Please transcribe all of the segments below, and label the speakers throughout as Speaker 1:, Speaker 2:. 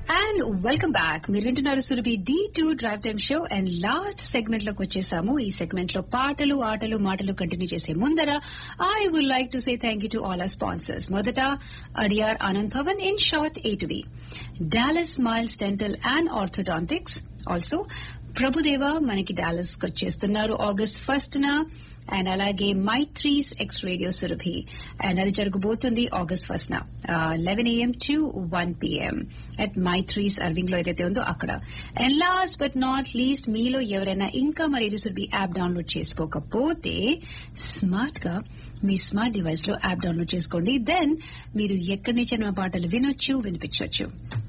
Speaker 1: and welcome back మీరు వింటున్నారు Surabhi D two drive time show and last segment లోకి వచ్చేసాము ఈ సెగ్మెంట్ లో పాటలు ఆటలు మాటలు కంటిన్యూ చేసే ముందర I would like to say thank you to all our sponsors మొదట Adyar Anand Bhavan in short A to B Dallas miles dental and orthodontics also Prabhudeva మనకి డాలస్ కి వచ్చేస్తున్నారు ఆగస్ట్ ఫస్ట్ న అండ్ అలాగే Maitri's x radio Surabhi and అది జరగబోతుంది ఆగస్ట్ ఫస్ట్ న eleven AM to one PM at Maitri's Irving లో ఏదైతే ఉందో అక్కడ and last but not least మీలో ఎవరైనా ఇంకా మరి రేడియో సురభి యాప్ డౌన్లోడ్ చేసుకోకపోతే స్మార్ట్ గా మీ స్మార్ట్ డివైస్ లో యాప్ డౌన్లోడ్ చేసుకోండి దెన్ మీరు ఎక్కడి నుంచి మా పాటలు వినొచ్చు వినిపించవచ్చు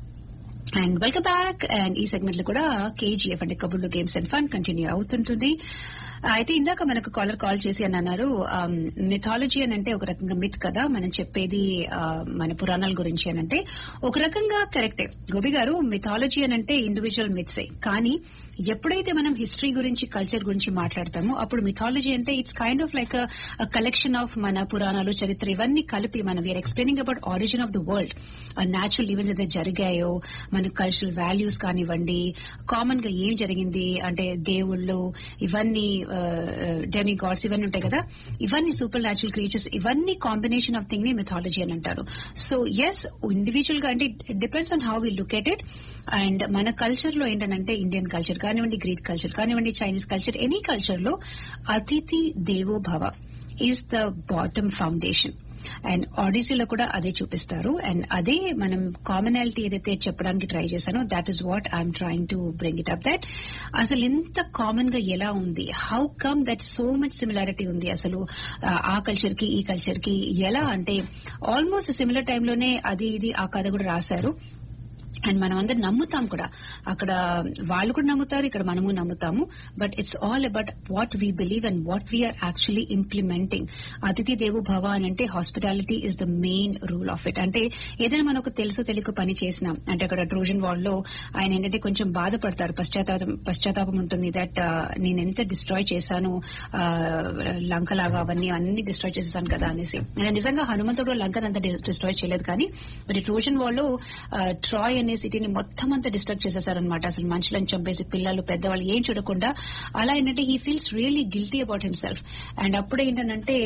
Speaker 1: అండ్ వెల్కమ్ బ్యాక్ అండ్ ఈ సెగ్మెంట్ లో కూడా కేజీఎఫ్ అంటే కబుర్లు గేమ్స్ అండ్ ఫన్ కంటిన్యూ అవుతుంటుంది అయితే ఇందాక మనకు కాలర్ కాల్ చేసి అని అన్నారు మిథాలజీ అని అంటే ఒక రకంగా మిత్ కదా మనం చెప్పేది ఆ, మన పురాణాల గురించి అని అంటే ఒక రకంగా కరెక్టే గోపి గారు మిథాలజీ అని అంటే ఇండివిజువల్ మిత్సే కానీ ఎప్పుడైతే మనం హిస్టరీ గురించి కల్చర్ గురించి మాట్లాడతామో అప్పుడు మిథాలజీ అంటే it's kind of like collection of మన పురాణాలు చరిత్ర ఇవన్నీ కలిపి మనం we're explaining about origin of the world natural events అయితే జరిగాయో మన కల్చరల్ వాల్యూస్ కానివ్వండి కామన్ గా ఏం జరిగింది అంటే దేవుళ్ళు ఇవన్నీ డెమి గాడ్స్ ఇవన్నీ ఉంటాయి కదా ఇవన్నీ సూపర్ న్యాచురల్ క్రియేచర్స్ ఇవన్నీ కాంబినేషన్ ఆఫ్ థింగ్ ని మిథాలజీ అని అంటారు సో ఎస్ ఇండివిజువల్ గా అంటే it depends on how we look at it and మన కల్చర్ లో ఏంటంటే ఇండియన్ కల్చర్ కానివ్వండి గ్రీక్ కల్చర్ కానివ్వండి చైనీస్ కల్చర్ ఎనీ కల్చర్ లో అతిథి దేవో భవ is the bottom foundation and ఆడిసీలో కూడా అదే చూపిస్తారు అండ్ అదే మనం కామనాలిటీ ఏదైతే చెప్పడానికి ట్రై చేశానో that is what I'm trying to bring it up that అసలు ఎంత కామన్ గా ఎలా ఉంది how come that so much similarity ఉంది అసలు ఆ, ఆ కల్చర్ కి ఈ కల్చర్ కి ఎలా అంటే ఆల్మోస్ట్ సిమిలర్ టైంలోనే అది ఇది ఆ కథ కూడా రాశారు అండ్ మనం అందరం నమ్ముతాం కూడా అక్కడ వాళ్ళు కూడా నమ్ముతారు ఇక్కడ మనము నమ్ముతాము but it's all about what we believe and what we're actually implementing అతిథి దేవు భవ అని అంటే hospitality is the main rule of it అంటే ఏదైనా మనకు తెలుసో తెలియక పని చేసినాం అంటే అక్కడ ట్రోజన్ వాల్ లో ఆయన ఏంటంటే కొంచెం బాధపడతారు పశ్చాత్తాపం పశ్చాత్తాపం ఉంటుంది దట్ నేను ఎంత డిస్ట్రాయ్ చేశాను ఆ, లంకలాగా అవన్నీ అన్ని డిస్ట్రాయ్ చేసేసాను కదా అనేసి నేను నిజంగా హనుమంతుడు లంకను అంత డిస్ట్రాయ్ చేయలేదు కానీ మరి ట్రోజన్ వాల్ లో ట్రాయ్ అనే సిటీని మొత్తం అంతా డిస్టర్బ్ చేసేసారనమాట అసలు మనుషులను చంపేసి పిల్లలు పెద్దవాళ్ళు ఏం చూడకుండా అలా ఏంటంటే he feels really guilty about himself and అప్పుడు ఏంటంటే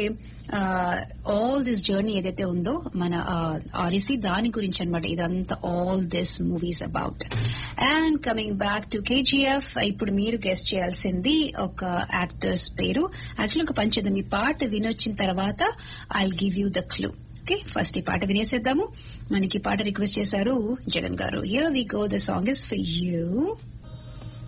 Speaker 1: ఆల్ దిస్ జర్నీ ఏదైతే ఉందో మన ఆరిసి దాని గురించి అనమాట ఇదంతా all this movies about and coming back to KGF ఇప్పుడు మీరు గెస్ట్ చేయాల్సింది ఒక యాక్టర్స్ పేరు యాక్చువల్లీ ఒక పంచేద్దాం ఈ పాట వినొచ్చిన తర్వాత I give you the clue okay first ఈ పాట వినేసేద్దాము మనకి ఈ పాట రిక్వెస్ట్ చేశారు జగన్ గారు here we go the song is for you